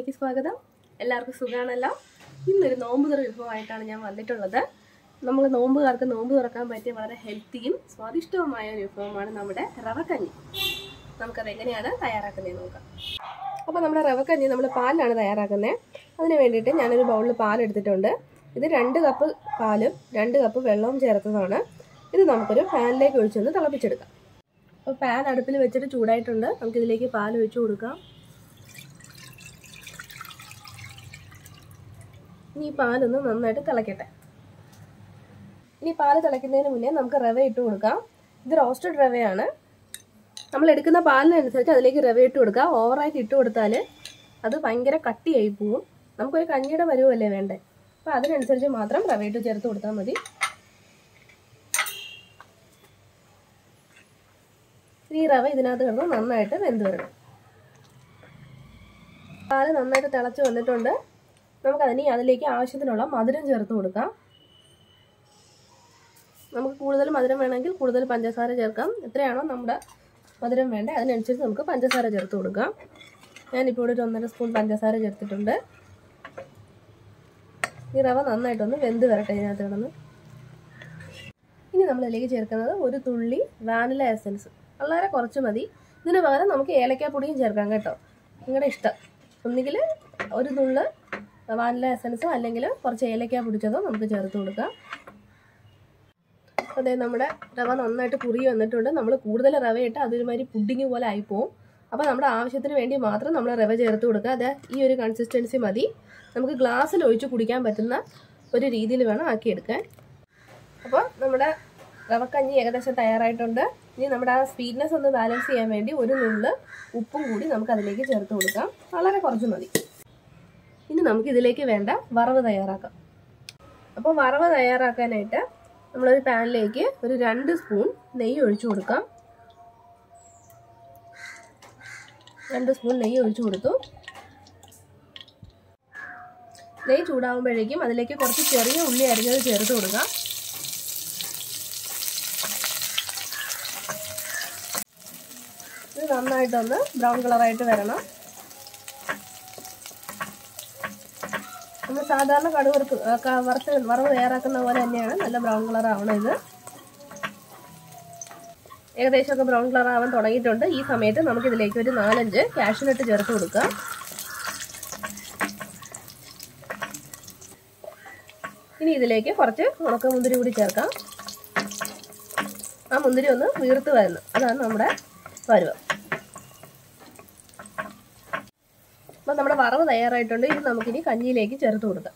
വീഡിയോയിലേക്ക് സ്വാഗതം എല്ലാവർക്കും സുഖമാണല്ലോ ഇന്നൊരു നോമ്പ് തുറ വിഭവമായിട്ടാണ് ഞാൻ വന്നിട്ടുള്ളത് നമ്മൾ നോമ്പുകാർക്ക് നോമ്പ് തുറക്കാൻ പറ്റിയ വളരെ ഹെൽത്തിയും സ്വാദിഷ്ടവുമായ ഒരു വിഭവമാണ് നമ്മുടെ റവക്കഞ്ഞി നമുക്കത് എങ്ങനെയാണ് തയ്യാറാക്കുന്നത് നോക്കാം അപ്പോൾ നമ്മുടെ റവക്കഞ്ഞി നമ്മൾ പാലിലാണ് തയ്യാറാക്കുന്നത് അതിന് വേണ്ടിയിട്ട് ഞാനൊരു ബൗളിൽ പാൽ എടുത്തിട്ടുണ്ട് ഇത് രണ്ട് കപ്പ് പാലും രണ്ട് കപ്പ് വെള്ളവും ചേർത്തതാണ് ഇത് നമുക്കൊരു പാനിലേക്ക് ഒഴിച്ചൊന്ന് തിളപ്പിച്ചെടുക്കാം അപ്പോൾ പാൻ അടുപ്പിൽ വെച്ചിട്ട് ചൂടായിട്ടുണ്ട് നമുക്കിതിലേക്ക് പാൽ ഒഴിച്ചു കൊടുക്കാം ഇനി ഈ പാലൊന്ന് നന്നായിട്ട് തിളക്കട്ടെ ഇനി പാല് തിളയ്ക്കുന്നതിന് മുന്നേ നമുക്ക് റവ ഇട്ട് കൊടുക്കാം ഇത് റോസ്റ്റഡ് റവയാണ് നമ്മൾ എടുക്കുന്ന പാലിനനുസരിച്ച് അതിലേക്ക് റവ ഇട്ട് കൊടുക്കുക ഓവറായിട്ട് ഇട്ട് കൊടുത്താൽ അത് ഭയങ്കര കട്ടിയായി പോവും നമുക്കൊരു കഞ്ഞിയുടെ വരുമല്ലേ വേണ്ടേ അപ്പോൾ അതിനനുസരിച്ച് മാത്രം റവ ഇട്ട് ചേർത്ത് കൊടുത്താൽ മതി ഈ റവ ഇതിനകത്ത് കിടന്ന് നന്നായിട്ട് വെന്ത് വരണം പാല് നന്നായിട്ട് തിളച്ച് വന്നിട്ടുണ്ട് നമുക്കതിന് അതിലേക്ക് ആവശ്യത്തിനുള്ള മധുരം ചേർത്ത് കൊടുക്കാം നമുക്ക് കൂടുതൽ മധുരം വേണമെങ്കിൽ കൂടുതൽ പഞ്ചസാര ചേർക്കാം എത്രയാണോ നമ്മുടെ മധുരം വേണ്ടത് അതിനനുസരിച്ച് നമുക്ക് പഞ്ചസാര ചേർത്ത് കൊടുക്കാം ഞാനിപ്പോൾ ഇവിടെ ഒരു ഒന്നര സ്പൂൺ പഞ്ചസാര ചേർത്തിട്ടുണ്ട് ഈ റവ നന്നായിട്ടൊന്ന് വെന്ത് വരട്ടെ ഇതിനകത്ത് കിടന്ന് ഇനി നമ്മൾ ഇതിലേക്ക് ചേർക്കുന്നത് ഒരു തുള്ളി വാനില എസൻസ് വളരെ കുറച്ച് മതി ഇതിന് പകരം നമുക്ക് ഏലക്കാപ്പൊടിയും ചേർക്കാം കേട്ടോ നിങ്ങളുടെ ഇഷ്ടം ഒന്നുകിൽ ഒരു നുള്ള് വാനില എസൻസോ അല്ലെങ്കിൽ കുറച്ച് ഏലക്ക പൊടിച്ചതോ നമുക്ക് ചേർത്ത് കൊടുക്കാം അതെ നമ്മുടെ റവ നന്നായിട്ട് കുറി വന്നിട്ടുണ്ട് നമ്മൾ കൂടുതൽ റവ ഇട്ട് അതൊരുമാതിരി പുഡിങ് പോലെ ആയിപ്പോവും അപ്പോൾ നമ്മുടെ ആവശ്യത്തിന് വേണ്ടി മാത്രം നമ്മൾ റവ ചേർത്ത് കൊടുക്കുക അത് ഈ ഒരു കൺസിസ്റ്റൻസി മതി നമുക്ക് ഗ്ലാസ്സിൽ ഒഴിച്ച് കുടിക്കാൻ പറ്റുന്ന ഒരു രീതിയിൽ വേണം ആക്കിയെടുക്കാൻ അപ്പോൾ നമ്മുടെ റവക്കഞ്ഞി ഏകദേശം തയ്യാറായിട്ടുണ്ട് ഇനി നമ്മുടെ ആ സ്വീറ്റ്നെസ് ഒന്ന് ബാലൻസ് ചെയ്യാൻ വേണ്ടി ഒരു നുള്ള് ഉപ്പും കൂടി നമുക്ക് അതിലേക്ക് ചേർത്ത് കൊടുക്കാം വളരെ കുറച്ച് മതി ഇനി നമുക്ക് ഇതിലേക്ക് വേണ്ട വറവ് തയ്യാറാക്കാം അപ്പോൾ വറവ് തയ്യാറാക്കാനായിട്ട് നമ്മളൊരു പാനിലേക്ക് ഒരു രണ്ട് സ്പൂൺ നെയ്യ് ഒഴിച്ചു കൊടുക്കാം രണ്ട് സ്പൂൺ നെയ്യ് ഒഴിച്ചു കൊടുത്തു നെയ്യ് ചൂടാകുമ്പോഴേക്കും അതിലേക്ക് കുറച്ച് ചെറിയ ഉള്ളി അരിഞ്ഞത് ചേർത്ത് കൊടുക്കാം ഇത് നന്നായിട്ടൊന്ന് ബ്രൗൺ കളറായിട്ട് വരണം നമ്മൾ സാധാരണ കടുക് വറുത്ത് വറുത്ത് വറവ് തയ്യാറാക്കുന്ന പോലെ തന്നെയാണ് നല്ല ബ്രൗൺ കളർ ആവണം ഇത് ഏകദേശമൊക്കെ ബ്രൗൺ കളർ ആവാൻ തുടങ്ങിയിട്ടുണ്ട് ഈ സമയത്ത് നമുക്ക് ഇതിലേക്ക് ഒരു നാലഞ്ച് കാഷ്യൂനട്ട് ചേർത്ത് കൊടുക്കാം ഇനി ഇതിലേക്ക് കുറച്ച് ഉണക്ക മുന്തിരി കൂടി ചേർക്കാം ആ മുന്തിരി ഒന്ന് വീർത്ത് വരുന്നു അതാണ് നമ്മുടെ പരുവം അപ്പം നമ്മുടെ വറവ് തയ്യാറായിട്ടുണ്ട് ഇത് നമുക്കിനി കഞ്ഞിയിലേക്ക് ചേർത്ത് കൊടുക്കാം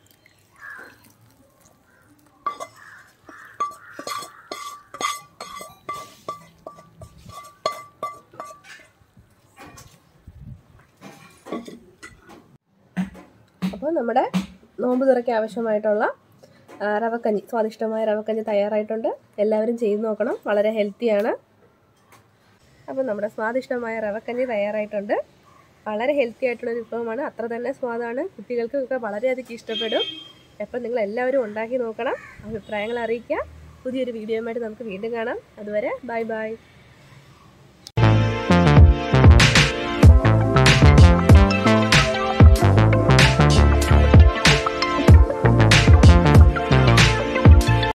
അപ്പോൾ നമ്മുടെ നോമ്പ് തുറയ്ക്ക് ആവശ്യമായിട്ടുള്ള റവക്കഞ്ഞി സ്വാദിഷ്ടമായ റവക്കഞ്ഞി തയ്യാറായിട്ടുണ്ട് എല്ലാവരും ചെയ്ത് നോക്കണം വളരെ ഹെൽത്തിയാണ് അപ്പോൾ നമ്മുടെ സ്വാദിഷ്ടമായ റവക്കഞ്ഞി തയ്യാറായിട്ടുണ്ട് വളരെ ഹെൽത്തി ആയിട്ടുള്ള ഒരു വിഭവമാണ് അത്ര തന്നെ സ്വാദാണ് കുട്ടികൾക്ക് ഒക്കെ വളരെയധികം ഇഷ്ടപ്പെടും അപ്പം നിങ്ങൾ എല്ലാവരും ഉണ്ടാക്കി നോക്കണം അഭിപ്രായങ്ങൾ അറിയിക്കുക പുതിയൊരു വീഡിയോയുമായിട്ട് നമുക്ക് വീണ്ടും കാണാം അതുവരെ ബൈ ബൈ